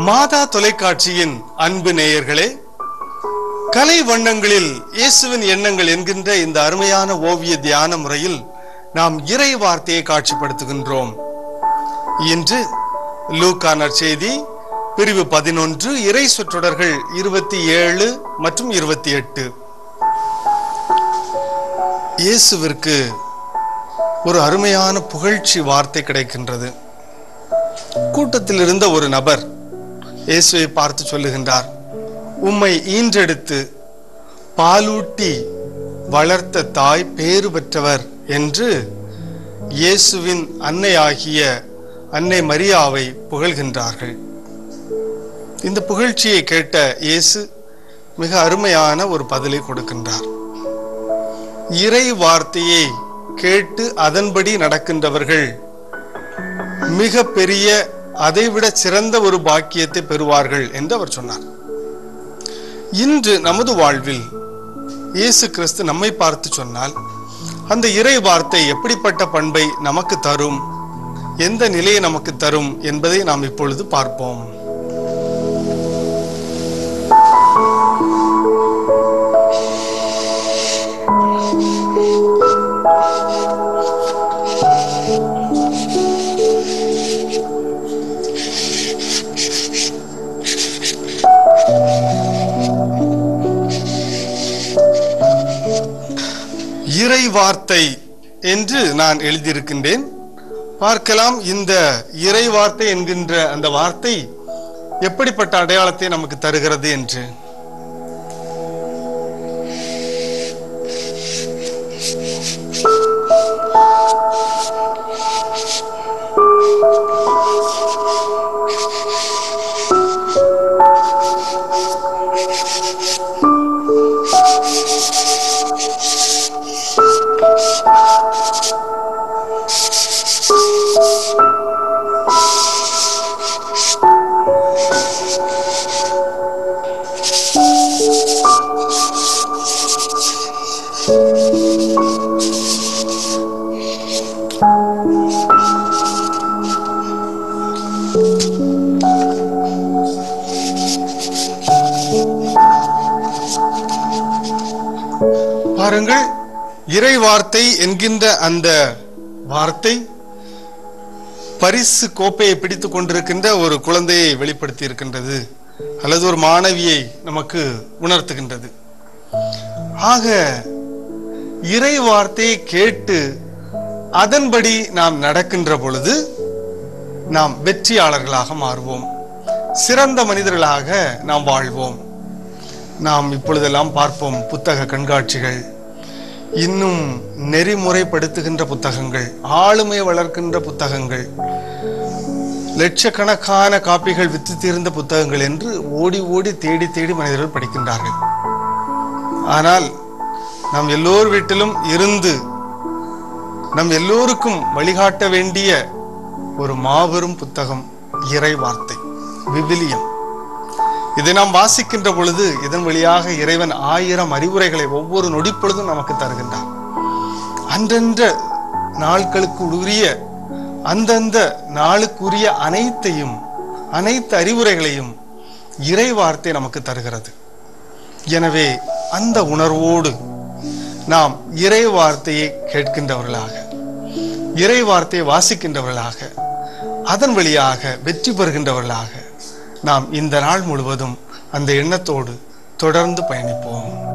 மாதா தொலைக்காட்சியின் அன்பு நேயர்களே கலை வண்ணங்களில் இயேசுவின் எண்ணங்கள் என்கின்ற இந்த அருமையான ஓவிய தியான முறையில் நாம் இறை வார்த்தையை காட்சிப்படுத்துகின்றோம் இன்று லூக்கானர் செய்தி பிரிவு பதினொன்று இறை சொற்றொடர்கள் இருபத்தி ஏழு மற்றும் இருபத்தி எட்டு இயேசுவிற்கு ஒரு அருமையான புகழ்ச்சி வார்த்தை கிடைக்கின்றது கூட்டத்தில் இருந்த ஒரு நபர் இயேசுவை பார்த்து சொல்லுகின்றார் உம்மை ஈன்றெடுத்து பாலூட்டி வளர்த்த தாய் பேறு பெற்றவர் என்று இயேசுவின் அன்னையாகிய அன்னை மரியாவை புகழ்கின்றார்கள் இந்த புகழ்ச்சியை கேட்ட இயேசு மிக அருமையான ஒரு பதிலை கொடுக்கின்றார் இறை வார்த்தையை கேட்டு அதன்படி நடக்கின்றவர்கள் மிக பெரிய அதைவிட சிறந்த ஒரு பாக்கியத்தை பெறுவார்கள் என்று அவர் சொன்னார் இன்று நமது வாழ்வில் இயேசு கிறிஸ்து நம்மை பார்த்து சொன்னால் அந்த இறை வார்த்தை எப்படிப்பட்ட பண்பை நமக்கு தரும் எந்த நிலையை நமக்கு தரும் என்பதை நாம் இப்பொழுது பார்ப்போம் இறை வார்த்தை என்று நான் எழுதியிருக்கின்றேன் பார்க்கலாம் இந்த இறை வார்த்தை என்கின்ற அந்த வார்த்தை எப்படிப்பட்ட அடையாளத்தை நமக்கு தருகிறது என்று பாருங்கள் இறை வார்த்தை என்கின்ற அந்த வார்த்தை பரிசு கோப்பையை பிடித்துக் கொண்டிருக்கின்ற ஒரு குழந்தையை வெளிப்படுத்தி இருக்கின்றது அல்லது ஒரு மாணவியை நமக்கு உணர்த்துகின்றது ஆக இறை வார்த்தையை கேட்டு அதன்படி நாம் நடக்கின்ற பொழுது நாம் வெற்றியாளர்களாக மாறுவோம் சிறந்த மனிதர்களாக நாம் வாழ்வோம் நாம் இப்பொழுதெல்லாம் பார்ப்போம் புத்தக கண்காட்சிகள் இன்னும் நெறிமுறைப்படுத்துகின்ற புத்தகங்கள் ஆளுமை வளர்க்கின்ற புத்தகங்கள் லட்சக்கணக்கான காப்பிகள் வித்து தீர்ந்த புத்தகங்கள் என்று ஓடி ஓடி தேடி தேடி மனிதர்கள் படிக்கின்றார்கள் ஆனால் நம் எல்லோர் வீட்டிலும் இருந்து நம் எல்லோருக்கும் வழிகாட்ட வேண்டிய ஒரு மாபெரும் புத்தகம் இறை வார்த்தை விவிலியம் இதை நாம் வாசிக்கின்ற பொழுது இதன் வழியாக இறைவன் ஆயிரம் அறிவுரைகளை ஒவ்வொரு நொடிப்பொழுதும் நமக்கு தருகின்றார் அன்றன்ற நாட்களுக்கு உரிய அந்தந்த நாளுக்குரிய அனைத்தையும் அனைத்து அறிவுரைகளையும் இறை வார்த்தை நமக்கு தருகிறது எனவே அந்த உணர்வோடு நாம் இறை வார்த்தையை கேட்கின்றவர்களாக இறை வார்த்தையை வாசிக்கின்றவர்களாக அதன் வழியாக வெற்றி பெறுகின்றவர்களாக நாம் இந்த நாள் முழுவதும் அந்த எண்ணத்தோடு தொடர்ந்து பயணிப்போம்